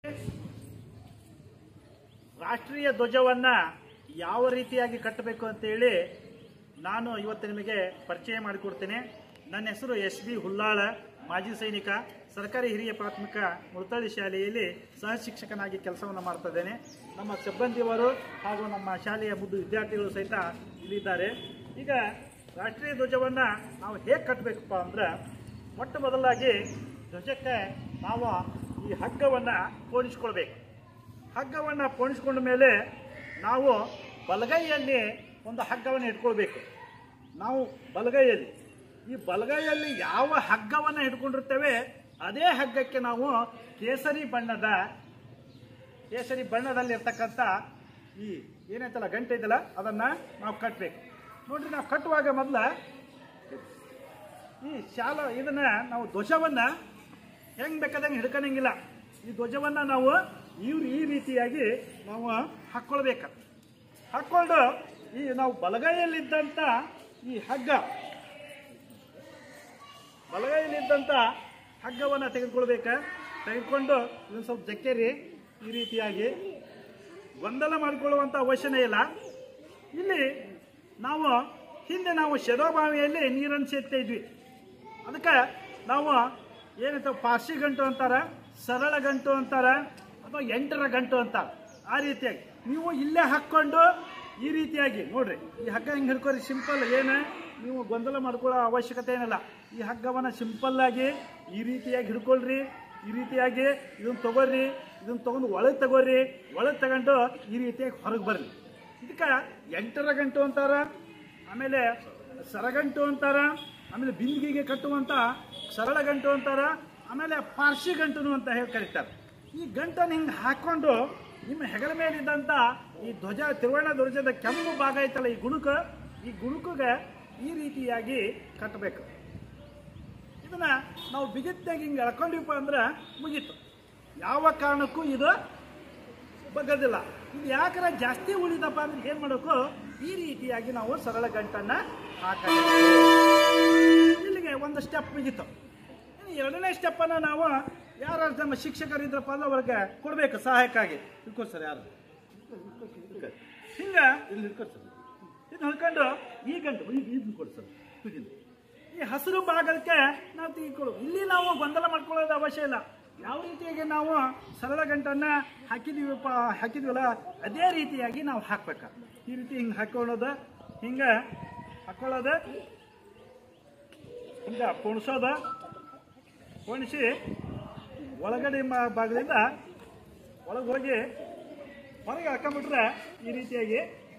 ರಾಷ್ಟ್ರೀಯ ಧ್ವಜವನ್ನ ಯಾವ ರೀತಿಯಾಗಿ ಕಟ್ಟಬೇಕು ಅಂತೇಳಿ ನಾನು ಇವತ್ತು ನಿಮಗೆ ಪರಿಚಯ ಮಾಡಿಕೊಡ್ತೇನೆ ನನ್ನ ಹೆಸರು ಎಸ್ ಬಿ ಹುಲ್ಲಾಳ ಮಾಜಿ ಸೈನಿಕ ಸರ್ಕಾರಿ ಹಿರಿಯ ಪ್ರಾಥಮಿಕ ಮುಳತಳ್ಳಿ ಶಾಲೆಯಲ್ಲಿ ಸಹ ಶಿಕ್ಷಕನಾಗಿ ಕೆಲಸವನ್ನು ಮಾಡ್ತಾ ಇದ್ದೇನೆ ನಮ್ಮ ಸಿಬ್ಬಂದಿಯವರು ಹಾಗೂ ನಮ್ಮ ಶಾಲೆಯ ಮುದ್ದು ವಿದ್ಯಾರ್ಥಿಗಳು ಸಹಿತ ಇಲ್ಲಿದ್ದಾರೆ ಈಗ ರಾಷ್ಟ್ರೀಯ ಧ್ವಜವನ್ನು ನಾವು ಹೇಗೆ ಕಟ್ಟಬೇಕಪ್ಪ ಅಂದ್ರೆ ಮೊಟ್ಟ ಮೊದಲಾಗಿ ಧ್ವಜಕ್ಕೆ ನಾವು ಈ ಹಗ್ಗವನ್ನು ಪೋಣಿಸ್ಕೊಳ್ಬೇಕು ಹಗ್ಗವನ್ನು ಪೋಣಿಸ್ಕೊಂಡ ಮೇಲೆ ನಾವು ಬಲಗೈಯಲ್ಲಿ ಒಂದು ಹಗ್ಗವನ್ನು ಇಟ್ಕೊಳ್ಬೇಕು ನಾವು ಬಲಗೈಯಲ್ಲಿ ಈ ಬಲಗೈಯಲ್ಲಿ ಯಾವ ಹಗ್ಗವನ್ನು ಹಿಡ್ಕೊಂಡಿರ್ತೇವೆ ಅದೇ ಹಗ್ಗಕ್ಕೆ ನಾವು ಕೇಸರಿ ಬಣ್ಣದ ಕೇಸರಿ ಬಣ್ಣದಲ್ಲಿರ್ತಕ್ಕಂಥ ಈ ಏನೈತಲ್ಲ ಗಂಟೆ ಇದೆಯಲ್ಲ ಅದನ್ನು ನಾವು ಕಟ್ಟಬೇಕು ನೋಡ್ರಿ ನಾವು ಕಟ್ಟುವಾಗ ಮೊದಲ ಈ ಶಾಲ ಇದನ್ನ ನಾವು ಧ್ವಜವನ್ನ ಹೆಂಗ್ ಬೇಕಾದಂಗೆ ಹಿಡ್ಕೊಳಂಗಿಲ್ಲ ಈ ಧ್ವಜವನ್ನ ನಾವು ಇವ್ರು ಈ ರೀತಿಯಾಗಿ ನಾವು ಹಾಕ್ಕೊಳ್ಬೇಕು ಹಾಕ್ಕೊಂಡು ಈ ನಾವು ಬಲಗೈಯಲ್ಲಿದ್ದಂಥ ಈ ಹಗ್ಗ ಬಲಗೈಯಲ್ಲಿದ್ದಂಥ ಹಗ್ಗವನ್ನು ತೆಗೆದುಕೊಳ್ಬೇಕ ತೆಗೆದುಕೊಂಡು ಇದನ್ನು ಸ್ವಲ್ಪ ಜಕ್ಕೇರಿ ಈ ರೀತಿಯಾಗಿ ಗೊಂದಲ ಮಾಡಿಕೊಳ್ಳುವಂಥ ಅವಶ್ಯನೇ ಇಲ್ಲ ಇಲ್ಲಿ ನಾವು ಹಿಂದೆ ನಾವು ಶೆದೋಬಾವಿಯಲ್ಲಿ ನೀರನ್ನು ಸೇರ್ತಾ ಇದ್ವಿ ಅದಕ್ಕೆ ನಾವು ಏನಂತ ಪಾರ್ಸಿ ಗಂಟು ಅಂತಾರ ಸರಳ ಗಂಟು ಅಂತಾರ ಅಥವಾ ಎಂಟರ ಗಂಟು ಅಂತಾರ ಆ ರೀತಿಯಾಗಿ ನೀವು ಇಲ್ಲೇ ಹಾಕ್ಕೊಂಡು ಈ ರೀತಿಯಾಗಿ ನೋಡ್ರಿ ಈ ಹಗ್ಗ ಹಿಂಗೆ ಹಿಡ್ಕೊರಿ ಸಿಂಪಲ್ ಏನು ನೀವು ಗೊಂದಲ ಮಾಡ್ಕೊಳ್ಳೋ ಅವಶ್ಯಕತೆ ಏನಿಲ್ಲ ಈ ಹಗ್ಗವನ್ನು ಸಿಂಪಲ್ ಆಗಿ ಈ ರೀತಿಯಾಗಿ ಹಿಡ್ಕೊಳ್ರಿ ಈ ರೀತಿಯಾಗಿ ಇದನ್ನ ತಗೋರಿ ಇದನ್ನ ತಗೊಂಡು ಒಳಗೆ ತಗೋರಿ ಒಳಗೆ ತಗೊಂಡು ಈ ರೀತಿಯಾಗಿ ಹೊರಗೆ ಬರ್ರಿ ಇದಕ್ಕೆ ಎಂಟರ ಗಂಟು ಅಂತಾರ ಆಮೇಲೆ ಸರಗಂಟು ಅಂತಾರ ಆಮೇಲೆ ಬಿಂದಿಗೆಗೆ ಕಟ್ಟುವಂತ ಸರಳ ಗಂಟು ಅಂತಾರ ಆಮೇಲೆ ಪಾರ್ಸಿ ಗಂಟುನು ಅಂತ ಹೇಳಿ ಕರೀತಾರೆ ಈ ಗಂಟನ್ನು ಹಿಂಗೆ ಹಾಕೊಂಡು ನಿಮ್ಮ ಹೆಗಲ ಮೇಲಿದ್ದಂಥ ಈ ಧ್ವಜ ತಿರುವಣ್ಣ ಧ್ವಜದ ಕೆಂಪು ಭಾಗ ಐತಲ್ಲ ಈ ಗುಣಕ ಈ ಗುಣಕಗೆ ಈ ರೀತಿಯಾಗಿ ಕಟ್ಟಬೇಕು ಇದನ್ನ ನಾವು ಬಿಗಿತ್ತಾಗಿ ಹಿಂಗೆ ಎಳ್ಕೊಂಡಿವಪ್ಪ ಅಂದ್ರೆ ಮುಗೀತು ಯಾವ ಕಾರಣಕ್ಕೂ ಇದು ಬಗ್ಗದಿಲ್ಲ ಇದು ಯಾಕರ ಜಾಸ್ತಿ ಉಳಿದಪ್ಪ ಅಂದ್ರೆ ಏನ್ ಮಾಡಬೇಕು ಈ ರೀತಿಯಾಗಿ ನಾವು ಸರಳ ಗಂಟನ್ನ ಹಾಕಬೇಕು ಇಲ್ಲಿಗೆ ಒಂದು ಸ್ಟೆಪ್ ಮುಗೀತು ಇನ್ನು ಎರಡನೇ ಸ್ಟೆಪ್ಪನ್ನು ನಾವು ಯಾರು ನಮ್ಮ ಶಿಕ್ಷಕರಿದ್ರಪ್ಪ ಅಂದ್ರೆ ಅವ್ರಿಗೆ ಕೊಡ್ಬೇಕು ಸಹಾಯಕ್ಕಾಗಿ ಇಟ್ಕೋ ಸರ್ ಯಾರು ಹಿಂಗ ಇಲ್ಲಿ ಇಟ್ಕೋ ಸರ್ ಇದು ಹಿಡ್ಕೊಂಡು ಈ ಗಂಟು ಈಗ ಇದನ್ನ ಕೊಡಿ ಸರ್ ಇದನ್ನ. ಈ ಹಸಿರು ಭಾಗಕ್ಕೆ ನಾವು ತೆಗೆದುಕೊಳ್ಳು ಇಲ್ಲಿ ನಾವು ಗೊಂದಲ ಮಾಡ್ಕೊಳ್ಳೋದು ಅವಶ್ಯ ಇಲ್ಲ ಯಾವ ರೀತಿಯಾಗಿ ನಾವು ಸರಳ ಗಂಟನ್ನ ಹಾಕಿದೀವಪ್ಪ ಹಾಕಿದ್ವಲ್ಲ ಅದೇ ರೀತಿಯಾಗಿ ನಾವು ಹಾಕ್ಬೇಕು ಈ ರೀತಿ ಹಿಂಗೆ ಹಾಕೊಳ್ಳೋದು ಹಿಂಗೆ ಹಾಕೊಳ್ಳೋದು ಹಿಂಗೆ ಪೊಣಸೋದು ಪೊಣಿಸಿ ಒಳಗಡೆ ಮ- ಭಾಗದಿಂದ ಒಳಗೆ ಹೋಗಿ ಹೊರಗೆ ಹಾಕೊಂಡ್ಬಿಟ್ರೆ ಈ ರೀತಿಯಾಗಿ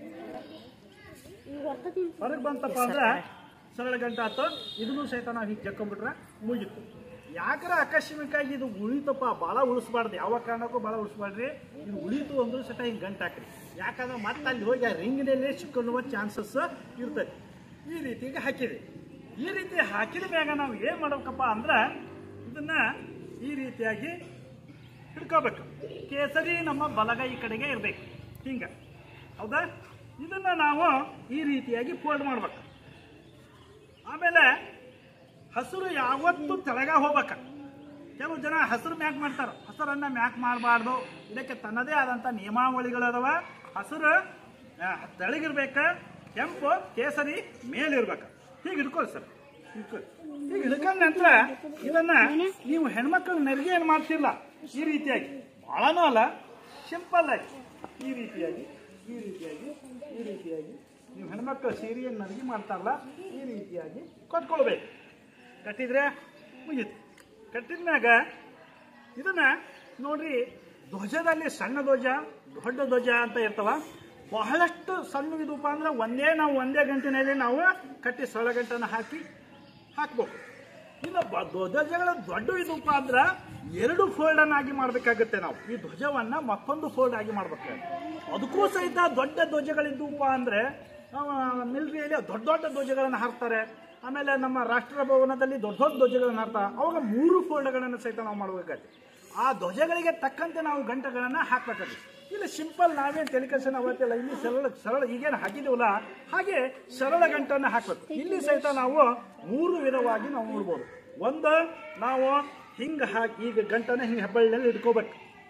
ಹೊರಗೆ ಬಂತಪ್ಪ ಅಂದ್ರೆ ಸರಳ ಗಂಟೆ ಆತು ಇದನ್ನು ಸಹಿತ ನಾವು ಹೀಗೆ ಜಕ್ಕೊಂಡ್ಬಿಟ್ರೆ ಮುಗೀತು ಯಾಕರ ಆಕಸ್ಮಿಕವಾಗಿ ಇದು ಉಳಿತಪ್ಪ ಭಾಳ ಉಳಿಸ್ಬಾರ್ದು ಯಾವ ಕಾರಣಕ್ಕೂ ಭಾಳ ಉಳಿಸ್ಬಾರ್ದ್ರಿ ಇದು ಉಳಿತು ಅಂದ್ರೂ ಸಹಿತ ಹಿಂಗೆ ಗಂಟು ಹಾಕ್ರಿ ಯಾಕಂದ್ರೆ ಮತ್ತೆ ಅಲ್ಲಿ ಹೋಗಿ ಆ ರಿಂಗ್ನಲ್ಲೇ ಸಿಕ್ಕೊಳ್ಳುವ ಚಾನ್ಸಸ್ ಇರ್ತದೆ ಈ ರೀತಿಗೆ ಹಾಕಿದೆ ಈ ರೀತಿ ಹಾಕಿದ ಮ್ಯಾಗ ನಾವು ಏನು ಮಾಡ್ಬೇಕಪ್ಪ ಅಂದ್ರೆ ಇದನ್ನ ಈ ರೀತಿಯಾಗಿ ಹಿಡ್ಕೋಬೇಕು ಕೇಸರಿ ನಮ್ಮ ಬಲಗೈ ಕಡೆಗೆ ಇರಬೇಕು ಹಿಂಗೆ ಹೌದಾ ಇದನ್ನ ನಾವು ಈ ರೀತಿಯಾಗಿ ಫೋಲ್ಡ್ ಮಾಡ್ಬೇಕು ಆಮೇಲೆ ಹಸಿರು ಯಾವತ್ತೂ ತೆಳಗ ಹೋಗ್ಬೇಕ ಕೆಲವು ಜನ ಹಸಿರು ಮ್ಯಾಕ್ ಮಾಡ್ತಾರ ಹಸಿರನ್ನ ಮ್ಯಾಕ್ ಮಾಡಬಾರ್ದು ಇದಕ್ಕೆ ತನ್ನದೇ ಆದಂಥ ನಿಯಮಾವಳಿಗಳು ಅದಾವ ಹಸಿರು ಆ, ತೆಳಗಿರ್ಬೇಕ ಕೆಂಪು ಕೇಸರಿ ಮೇಲಿರ್ಬೇಕು ಹೀಗೆ ಹಿಡ್ಕೊಳ್ಳಿ ಸರ್ ಹಿಡ್ಕೊಳ್ಳಿ ಈಗ ಹಿಡ್ಕೊಂಡ ನಂತರ ಇದನ್ನ ನೀವು ಹೆಣ್ಮಕ್ಳು ನೆರಿಗೆ ಏನು ಮಾಡ್ತಿಲ್ಲ ಈ ರೀತಿಯಾಗಿ ಭಾಳನೂ ಅಲ್ಲ ಸಿಂಪಲ್ ಆಗಿ ಈ ರೀತಿಯಾಗಿ ಈ ರೀತಿಯಾಗಿ ಈ ರೀತಿಯಾಗಿ ನೀವು ಹೆಣ್ಮಕ್ಳು ಸೀರೆಯನ್ನು ನಡಿಗೆ ಮಾಡ್ತಾರಲ್ಲ ಈ ರೀತಿಯಾಗಿ ಕಟ್ಕೊಳ್ಬೇಕು ಕಟ್ಟಿದ್ರೆ ಮುಗೀತು ಕಟ್ಟಿದ ಮ್ಯಾಗ ಇದನ್ನ ನೋಡ್ರಿ ಧ್ವಜದಲ್ಲಿ ಸಣ್ಣ ಧ್ವಜ ದೊಡ್ಡ ಧ್ವಜ ಅಂತ ಇರ್ತವ ಬಹಳಷ್ಟು ಸಣ್ಣ ಇದಪ್ಪ ಅಂದ್ರೆ ಒಂದೇ ನಾವು ಒಂದೇ ಗಂಟಿನಲ್ಲಿ ನಾವು ಕಟ್ಟಿ ಸೊಳ್ಳ ಗಂಟನ್ನು ಹಾಕಿ ಹಾಕ್ಬೇಕು ಇನ್ನು ಬ- ಧ್ವಜಗಳ ದೊಡ್ಡ ಇದಪ್ಪ ಅಂದ್ರೆ ಎರಡು ಫೋಲ್ಡ್ ಆಗಿ ಮಾಡ್ಬೇಕಾಗತ್ತೆ ನಾವು ಈ ಧ್ವಜವನ್ನ ಮತ್ತೊಂದು ಫೋಲ್ಡ್ ಆಗಿ ಮಾಡ್ಬೇಕಾಗುತ್ತೆ ಅದಕ್ಕೂ ಸಹಿತ ದೊಡ್ಡ ಧ್ವಜಗಳಿದ್ದವಪ್ಪ ಅಂದ್ರೆ ಮಿಲಿಟರಿಯಲ್ಲಿ ದೊಡ್ಡ ದೊಡ್ಡ ಧ್ವಜಗಳನ್ನು ಹಾಕ್ತಾರೆ ಆಮೇಲೆ ನಮ್ಮ ರಾಷ್ಟ್ರ ಭವನದಲ್ಲಿ ದೊಡ್ಡ ದೊಡ್ಡ ಧ್ವಜಗಳನ್ನು ಹಾಕ್ತಾರೆ ಅವಾಗ ಮೂರು ಫೋಲ್ಡ್ಗಳನ್ನು ಸಹಿತ ನಾವು ಮಾಡ್ಬೇಕಾಗತ್ತೆ ಆ ಧ್ವಜಗಳಿಗೆ ತಕ್ಕಂತೆ ನಾವು ಗಂಟೆಗಳನ್ನು ಹಾಕ್ಬೇಕಾಗುತ್ತೆ ಇಲ್ಲಿ ಸಿಂಪಲ್ ನಾವೇನು ತೆಲಿಕಲ್ಸನ ಅವತ್ತಿಲ್ಲ ಇಲ್ಲಿ ಸರಳ ಸರಳ ಈಗೇನು ಹಾಕಿದೀವಲ್ಲ ಹಾಗೆ ಸರಳ ಗಂಟನ್ನು ಹಾಕ್ಬೇಕು ಇಲ್ಲಿ ಸಹಿತ ನಾವು ಮೂರು ವಿಧವಾಗಿ ನಾವು ನೋಡ್ಬೋದು ಒಂದು ನಾವು ಹಿಂಗೆ ಹಾಕಿ ಈಗ ಗಂಟನ್ನ ಹಿಂಗೆ ಹೆಬ್ಬಳ್ಳಿನಲ್ಲಿ ಇಟ್ಕೋಬೇಕು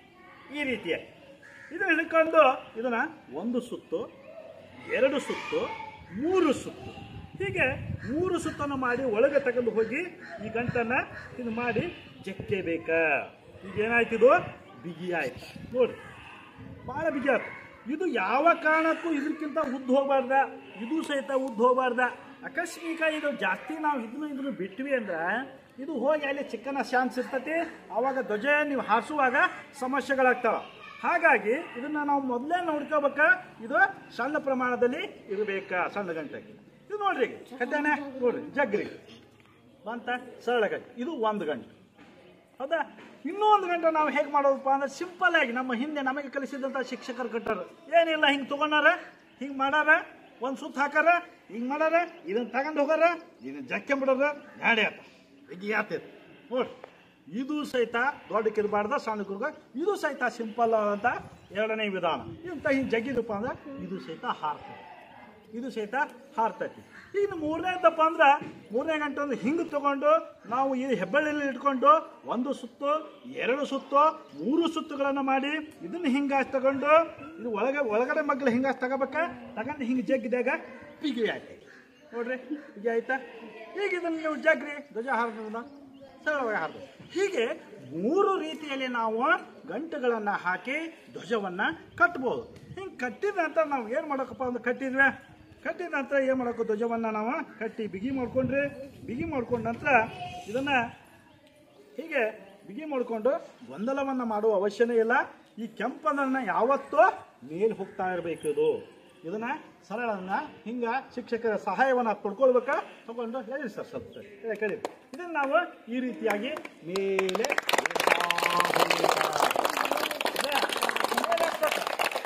ಈ ರೀತಿಯಾಗಿ ಇದನ್ನ ಹಿಡ್ಕೊಂಡು ಇದನ್ನ ಒಂದು ಸುತ್ತು ಎರಡು ಸುತ್ತು ಮೂರು ಸುತ್ತು ಹೀಗೆ ಮೂರು ಸುತ್ತನ್ನು ಮಾಡಿ ಒಳಗೆ ತಗೊಂಡು ಹೋಗಿ ಈ ಗಂಟನ್ನ ಇದು ಮಾಡಿ ಜಕ್ಕೇಬೇಕಾ ಈಗ ಏನಾಯ್ತು ಇದು ಬಿಗಿ ಆಯ್ತು ನೋಡಿ ಭಾಳ ಬಿಗಿ ಆಯ್ತು ಇದು ಯಾವ ಕಾರಣಕ್ಕೂ ಇದಕ್ಕಿಂತ ಉದ್ದು ಹೋಗಬಾರ್ದ ಇದು ಸಹಿತ ಉದ್ದು ಹೋಗಬಾರ್ದ ಆಕಸ್ಮಿಕ ಇದು ಜಾಸ್ತಿ ನಾವು ಇದನ್ನು ಇದನ್ನು ಬಿಟ್ವಿ ಅಂದ್ರೆ ಇದು ಹೋಗಿ ಅಲ್ಲಿ ಚಿಕ್ಕನ ಚಾನ್ಸ್ ಇರ್ತೈತಿ ಆವಾಗ ಧ್ವಜ ನೀವು ಹಾರಿಸುವಾಗ ಸಮಸ್ಯೆಗಳಾಗ್ತಾವ ಹಾಗಾಗಿ ಇದನ್ನ ನಾವು ಮೊದಲೇ ನೋಡ್ಕೋಬೇಕ ಇದು ಸಣ್ಣ ಪ್ರಮಾಣದಲ್ಲಿ ಇರಬೇಕಾ ಸಣ್ಣ ಗಂಟೆಗೆ ಇದು ನೋಡ್ರಿ ಕಡ್ಡಾನೆ ನೋಡ್ರಿ ಜಗ್ರಿ ಬಂತ ಸರಳ ಗಂಟೆ ಇದು ಒಂದು ಗಂಟೆ ಹೌದಾ ಇನ್ನೂ ಒಂದು ಗಂಟೆ ನಾವು ಹೇಗೆ ಮಾಡೋದಪ್ಪ ಅಂದ್ರೆ ಸಿಂಪಲ್ ಆಗಿ ನಮ್ಮ ಹಿಂದೆ ನಮಗೆ ಕಲಿಸಿದಂಥ ಶಿಕ್ಷಕರು ಕಟ್ಟಾರ ಏನಿಲ್ಲ ಹಿಂಗೆ ತಗೊಂಡಾರ ಹಿಂಗೆ ಮಾಡಾರ ಒಂದು ಸುತ್ತ ಹಾಕಾರ ಹಿಂಗೆ ಮಾಡಾರ ಇದನ್ನ ತಗೊಂಡು ಹೋಗಾರ ಇದನ್ನ ಜಕ್ಕೆ ಬಿಡೋರ ಗಾಡಿ ಆತ ಈಗ ಆತೈತೆ ನೋಡಿ ಇದು ಸಹಿತ ದೊಡ್ಡಕ್ಕಿರಬಾರ್ದ ಸಣ್ಣಕ್ಕಿರ್ಗ ಇದು ಸಹಿತ ಸಿಂಪಲ್ ಆದಂಥ ಎರಡನೇ ವಿಧಾನ ಇಂಥ ಹಿಂಗೆ ಜಗ್ಗಿದಪ್ಪ ಅಂದ್ರೆ ಇದು ಸಹಿತ ಹಾರ್ತದೆ ಇದು ಸಹಿತ ಹಾರ್ತೈತಿ ಇನ್ನು ಮೂರನೇದಪ್ಪ ಅಂದ್ರೆ ಮೂರನೇ ಗಂಟೆ ಅಂದ್ರೆ ಹಿಂಗೆ ತಗೊಂಡು ನಾವು ಈ ಹೆಬ್ಬಳ್ಳಿಯಲ್ಲಿ ಇಟ್ಕೊಂಡು ಒಂದು ಸುತ್ತು ಎರಡು ಸುತ್ತು ಮೂರು ಸುತ್ತುಗಳನ್ನು ಮಾಡಿ ಇದನ್ನ ಹಿಂಗಾಸ್ ತಗೊಂಡು ಇದು ಒಳಗೆ ಒಳಗಡೆ ಮಗ್ಳು ಹಿಂಗಾಸ್ ತಗೋಬೇಕ ತಗೊಂಡು ಹಿಂಗೆ ಜಗ್ಗಿದಾಗ ಬಿಗಿ ಆಯ್ತು ನೋಡ್ರಿ ಬಿಗಿ ಆಯ್ತಾ ಈಗ ಇದನ್ನು ನೀವು ಜಗ್ರಿ ಧ್ವಜ ಹಾರಿದ ಸರಳವಾಗಿ ಹಾರಿದ ಹೀಗೆ ಮೂರು ರೀತಿಯಲ್ಲಿ ನಾವು ಗಂಟುಗಳನ್ನು ಹಾಕಿ ಧ್ವಜವನ್ನು ಕಟ್ಬೋದು ಹಿಂಗೆ ಕಟ್ಟಿದ ನಂತರ ನಾವು ಏನು ಮಾಡೋಕಪ್ಪ ಅಂದ್ರೆ ಕಟ್ಟಿದ್ವಿ ಕಟ್ಟಿದ ನಂತರ ಏನು ಮಾಡಬೇಕು ಧ್ವಜವನ್ನು ನಾವು ಕಟ್ಟಿ ಬಿಗಿ ಮಾಡ್ಕೊಂಡ್ರಿ ಬಿಗಿ ಮಾಡ್ಕೊಂಡ ನಂತರ ಇದನ್ನು ಹೀಗೆ ಬಿಗಿ ಮಾಡಿಕೊಂಡು ಗೊಂದಲವನ್ನು ಮಾಡುವ ಅವಶ್ಯನೇ ಇಲ್ಲ ಈ ಕೆಂಪನನ್ನು ಯಾವತ್ತೂ ಮೇಲೆ ಹೋಗ್ತಾ ಇರಬೇಕು ಇದು ಇದನ್ನ ಸರಳನ್ನ ಹಿಂಗ ಶಿಕ್ಷಕರ ಸಹಾಯವನ್ನು ಪಡ್ಕೊಳ್ಬೇಕಾ ತಗೊಂಡು ಹೇಳಿ ಸರ್ ಸ್ವಲ್ಪ ಹೇಳಿ ಕೇಳಿ ಇದನ್ನ ನಾವು ಈ ರೀತಿಯಾಗಿ ಮೇಲೆ ಏರ್ತಾ ಹೋಗ್ಬೇಕಾ? ಇದೆ? ಮೇಲೆ ಹತ್ಬೇಕು.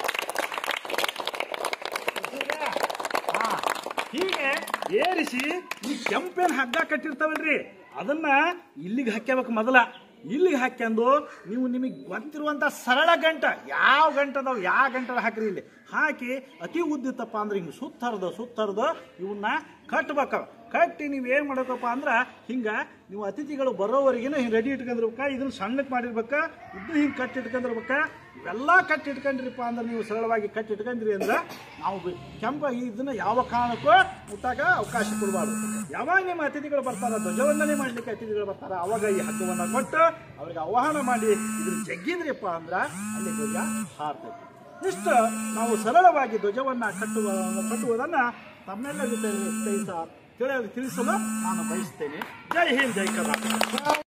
ಗೊತ್ತಿದ್ಯಾ? ಹಾ. ಹೀಗೆ ಏರಿಸಿ ಈ ಕೆಂಪೇನ್ ಹಗ್ಗ ಕಟ್ಟಿರ್ತಾವಲ್ರಿ ಅದನ್ನ ಇಲ್ಲಿಗೆ ಹಾಕ್ಯಬೇಕು ಮೊದಲ ಇಲ್ಲಿಗೆ ಹಾಕ್ಯಂದು ನೀವು ನಿಮಗೆ ಗೊತ್ತಿರುವಂತ ಸರಳ ಗಂಟ ಯಾವ ಗಂಟ ಅದಾವ ಯಾವ ಗಂಟ ಹಾಕ್ರಿ ಇಲ್ಲಿ ಹಾಕಿ ಅತಿ ಉದ್ದಿತ್ತಪ್ಪ ಅಂದ್ರೆ ಹಿಂಗೆ ಸುತ್ತರ್ದು ಸುತ್ತರ್ದು ಇವನ್ನ ಕಟ್ಬೇಕು ಕಟ್ಟಿ ನೀವು ಏನು ಮಾಡ್ಬೇಕಪ್ಪ ಅಂದ್ರೆ ಹಿಂಗೆ ನೀವು ಅತಿಥಿಗಳು ಬರೋವರೆಗಿನ ಹಿಂಗೆ ರೆಡಿ ಇಟ್ಕೊಂಡಿರ್ಬೇಕ ಇದನ್ನ ಸಣ್ಣಕ್ಕೆ ಮಾಡಿರ್ಬೇಕ ಇದನ್ನ ಹಿಂಗೆ ಕಟ್ಟಿ ಇಟ್ಕೊಂಡಿರ್ಬೇಕ ಇವೆಲ್ಲ ಕಟ್ಟಿ ಇಟ್ಕೊಂಡ್ರಿಪ್ಪ ಅಂದ್ರೆ ನೀವು ಸರಳವಾಗಿ ಕಟ್ಟಿ ಇಟ್ಕೊಂಡ್ರಿ ಅಂದ್ರೆ ನಾವು ಬಿ- ಕೆಂಪ ಇದನ್ನ ಯಾವ ಕಾರಣಕ್ಕೂ ಮುಟ್ಟಾಕ ಅವಕಾಶ ಕೊಡಬಾರ್ದು ಯಾವಾಗ ನಿಮ್ಮ ಅತಿಥಿಗಳು ಬರ್ತಾರ ಧ್ವಜವಂದನೆ ಮಾಡ್ಲಿಕ್ಕೆ ಅತಿಥಿಗಳು ಬರ್ತಾರ ಅವಾಗ ಈ ಹಗ್ಗವನ್ನ ಕೊಟ್ಟು ಅವ್ರಿಗೆ ಆಹ್ವಾನ ಮಾಡಿ ಇದನ್ನ ಜಗ್ಗಿದ್ರಿಪ್ಪ ಅಂದ್ರೆ ಅಲ್ಲಿ ಧ್ವಜ ಹಾರ್ತೈತಿ ಇಷ್ಟು ನಾವು ಸರಳವಾಗಿ ಧ್ವಜವನ್ನ ಕಟ್ಟುವ ಕಟ್ಟುವುದನ್ನ ತಮ್ಮೆಲ್ಲರಿಗೂ ತಿಳಿಸ ತಿಳಿಯಲು ತಿಳಿಸಲು ನಾನು ಬಯಸ್ತೇನೆ ಜೈ ಹಿಂದ್ ಜೈ ಕರ್ನಾಟಕ